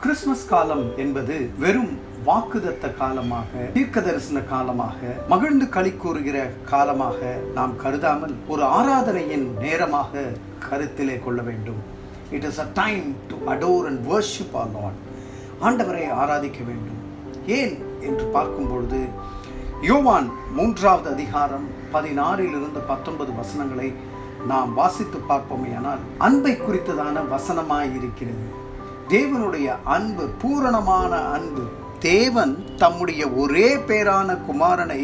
Christmas காலம் என்பது வெறும் வாக்குதத்த காலமாக தீர்க்க தரிசன காலமாக மகிழ்ந்து களி கூறுகிற காலமாக நாம் கருதாமல் ஒரு ஆராதனையின் நேரமாக கருத்திலே கொள்ள வேண்டும் it is a time to adore and worship our lord ஆண்டவரை ஆராதிக்க வேண்டும் ஏன் என்று பார்க்கும் பொழுது யோவான் மூன்றாவது அதிகாரம் பதினாறிலிருந்து பத்தொன்பது வசனங்களை நாம் வாசித்து பார்ப்போமேயானால் அன்பை குறித்ததான வசனமாய் இருக்கிறது தேவனுடைய அன்பு பூரணமான அன்பு தேவன் தம்முடைய ஒரே பேரான குமாரனை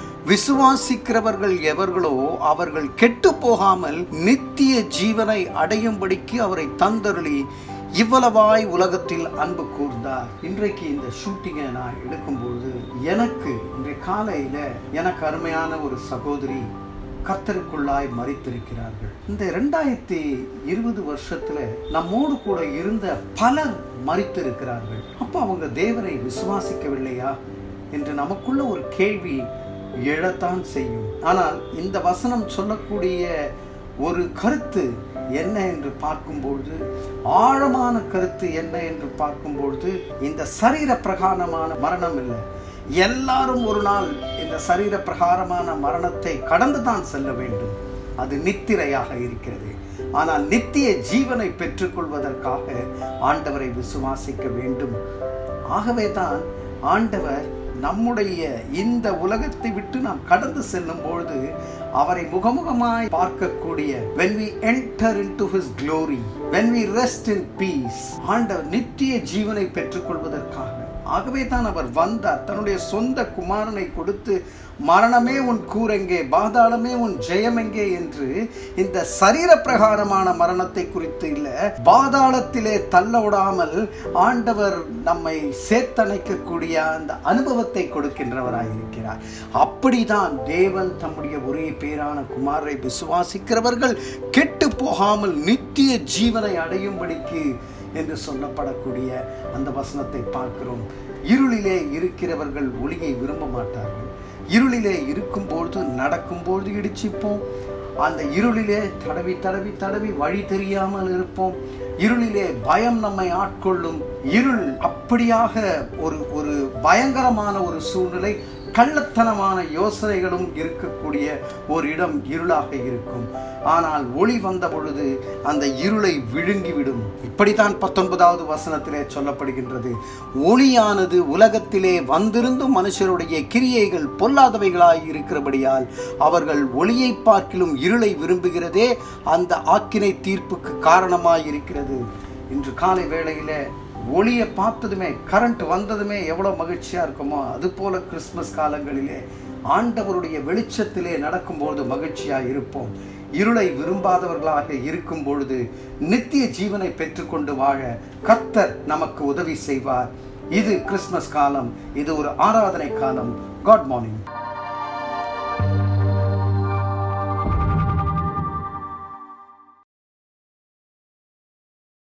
விசுவாசிக்கிறவர்கள் எவர்களோ அவர்கள் கெட்டு போகாமல் நித்திய ஜீவனை அடையும்படிக்கு அவரை தந்தருளி இவ்வளவாய் உலகத்தில் அன்பு கூர்ந்தார் இன்றைக்கு இந்த ஷூட்டிங்கை நான் எடுக்கும்பொழுது எனக்கு இன்றைய காலையில எனக்கு அருமையான ஒரு சகோதரி கர்த்தருக்குள்ளாய் மறித்திருக்கிறார்கள் இந்த ரெண்டாயிரத்தி இருபது வருஷத்துல நம்மோடு கூட இருந்த பலர் மறித்திருக்கிறார்கள் அப்போ அவங்க தேவனை விசுவாசிக்கவில்லையா என்று நமக்குள்ள ஒரு கேள்வி எழத்தான் செய்யும் ஆனால் இந்த வசனம் சொல்லக்கூடிய ஒரு கருத்து என்ன என்று பார்க்கும்பொழுது ஆழமான கருத்து என்ன என்று பார்க்கும்பொழுது இந்த சரீர பிரகாரமான மரணம் இல்லை எல்லாரும் ஒரு நாள் இந்த சரீர பிரகாரமான மரணத்தை கடந்து தான் செல்ல வேண்டும் அது நித்திரையாக இருக்கிறது ஆனால் நித்திய ஜீவனை பெற்றுக்கொள்வதற்காக ஆண்டவரை விசுவாசிக்க வேண்டும் ஆகவே தான் ஆண்டவர் நம்முடைய இந்த உலகத்தை விட்டு நாம் கடந்து செல்லும் பொழுது அவரை முகமுகமாய் பார்க்கக்கூடிய when we enter into his glory when we rest in peace ஆண்டவர் நித்திய ஜீவனை பெற்றுக்கொள்வதற்காக ஆகவே தான் அவர் வந்தார் தன்னுடைய சொந்த குமாரனை கொடுத்து மரணமே உன் கூரெங்கே பாதாளமே உன் ஜெயம் எங்கே என்று இந்த சரீர பிரகாரமான மரணத்தை குறித்து இல்லை பாதாளத்திலே தள்ள விடாமல் ஆண்டவர் நம்மை சேர்த்தணைக்கக்கூடிய அந்த அனுபவத்தை கொடுக்கின்றவராயிருக்கிறார் அப்படிதான் தேவன் தம்முடைய ஒரே பேரான குமாரை விசுவாசிக்கிறவர்கள் கெட்டு போகாமல் நித்திய ஜீவனை அடையும்படிக்கு என்று சொல்லப்படக்கூடிய அந்த வசனத்தை பார்க்கிறோம் இருளிலே இருக்கிறவர்கள் ஒளியை விரும்ப மாட்டார்கள் இருளிலே இருக்கும்பொழுது நடக்கும்பொழுது இடிச்சிப்போம் அந்த இருளிலே தடவி தடவி தடவி வழி தெரியாமல் இருப்போம் இருளிலே பயம் நம்மை ஆட்கொள்ளும் இருள் அப்படியாக ஒரு ஒரு பயங்கரமான ஒரு சூழ்நிலை கள்ளத்தனமான யோசனைகளும் இருக்கக்கூடிய ஒரு இடம் இருளாக இருக்கும் ஆனால் ஒளி வந்த பொழுது அந்த இருளை விழுங்கிவிடும் இப்படித்தான் பத்தொன்பதாவது வசனத்திலே சொல்லப்படுகின்றது ஒளியானது உலகத்திலே வந்திருந்தும் மனுஷருடைய கிரியைகள் பொல்லாதவைகளாய் இருக்கிறபடியால் அவர்கள் ஒளியை பார்க்கிலும் இருளை விரும்புகிறதே அந்த ஆக்கினை தீர்ப்புக்கு காரணமாய் இருக்கிறது இன்று காலை வேளையில ஒளியை பார்த்ததுமே கரண்ட் வந்ததுமே எவ்வளோ மகிழ்ச்சியாக இருக்குமோ அது போல கிறிஸ்மஸ் காலங்களிலே ஆண்டவருடைய வெளிச்சத்திலே நடக்கும்பொழுது மகிழ்ச்சியாக இருப்போம் இருளை விரும்பாதவர்களாக இருக்கும் பொழுது நித்திய ஜீவனை பெற்றுக்கொண்டு வாழ கர்த்தர் நமக்கு உதவி செய்வார் இது கிறிஸ்மஸ் காலம் இது ஒரு ஆராதனை காலம் காட் மார்னிங்